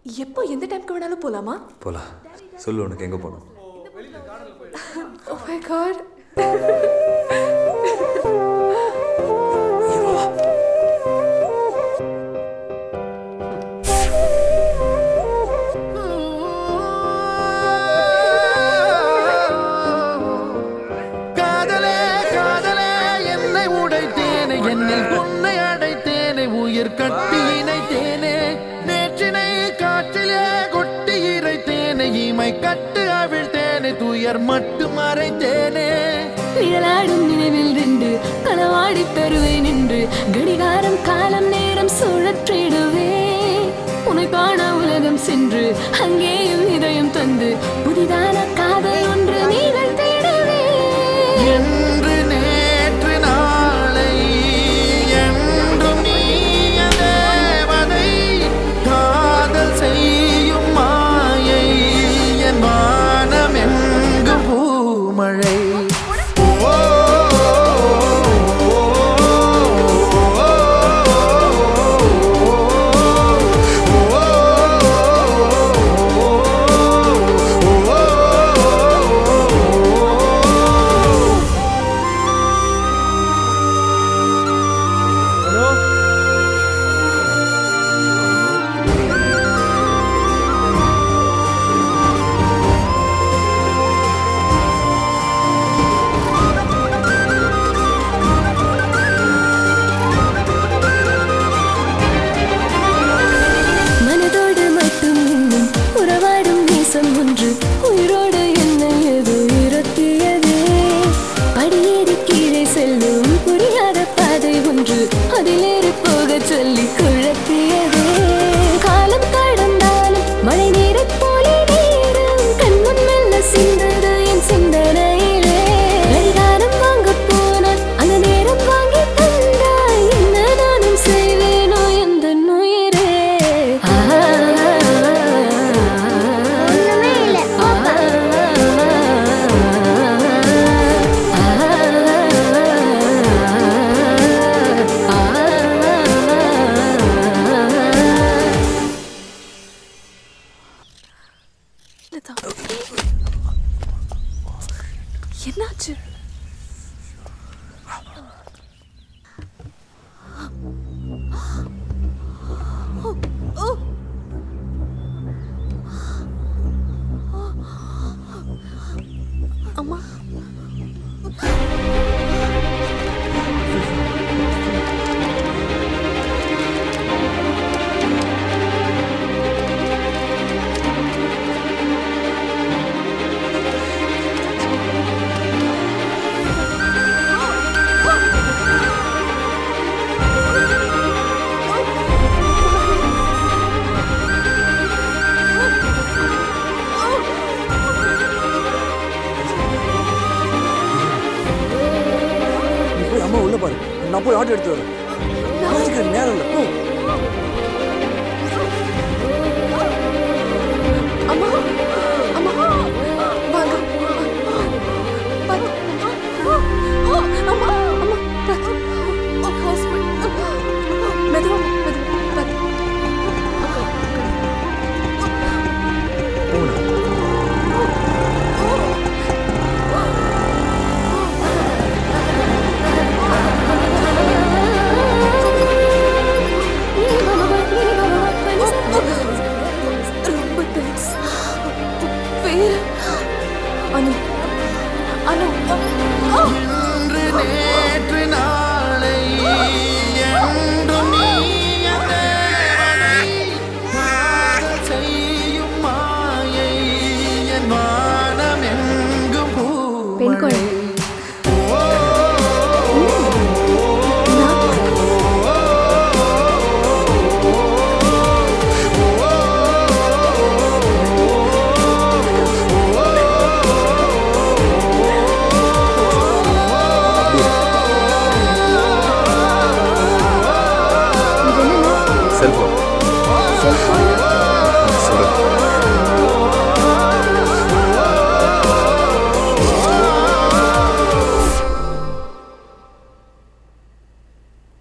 எப்போ எந்த டைம்க்கு வேணாலும் போலாமா போலாம் சொல்லு உனக்கு எங்கே போகணும் ஓ மை காட் காதலே காதலே என்னை உடைத்தேனே என்னில் உன்னை அடைத்தேனே உயிர் கட்டி இணைத்தேனே நேற்றினை காற்றிலே கொட்டி இறைத்தேனே இமை கட்டு அவிழ்த்தேனே துயர் மட்டும் மறைத்தேனே நிழலாடும் நினைவில் நின்று களவாடி தருவேன் என்று கடிகாரம் காலம் நேரம் சுழற்றிடுவே உன்னை காண உலகம் சென்று அங்கேயும் இதயம் தந்து புதிதான காதல் ஒன்று நீங்கள் தேடவே என்று நேற்று நாளை என்றும் நீ என் தேவதை காதல் செய்யும் மாயை என் வானம் எங்கும் பூமழை ஓ, மனதோடு மட்டும் இன்னும் உறவாடும் நேசம் ஒன்று உயிரோடு என்னை ஏதோ இருத்தியதே படியேறி கீழே செல்லும் புரியாத பாதை ஒன்று அதிலேறி போக சொல்லி குழப்பியதே காலம் கடந்தாலும் மழை நீரைப் போலே நேரம் கண்முன் மெல்ல சிந்தது என் சிந்தனையிலே கடிகாரம் வாங்கப் போனான் அந்த நேரம் வாங்கி தந்தாய் என்ன நானும் செய்வேனோ எந்த உயிரே ஒண்ணுமே இல்ல என்னாச்சு அம்மா நீ போய் அம்மா உள்ள பாரு நான் போய் ஆட்டோ எடுத்து வரேன் யோசிக்கிற நேரம் இல்லை போ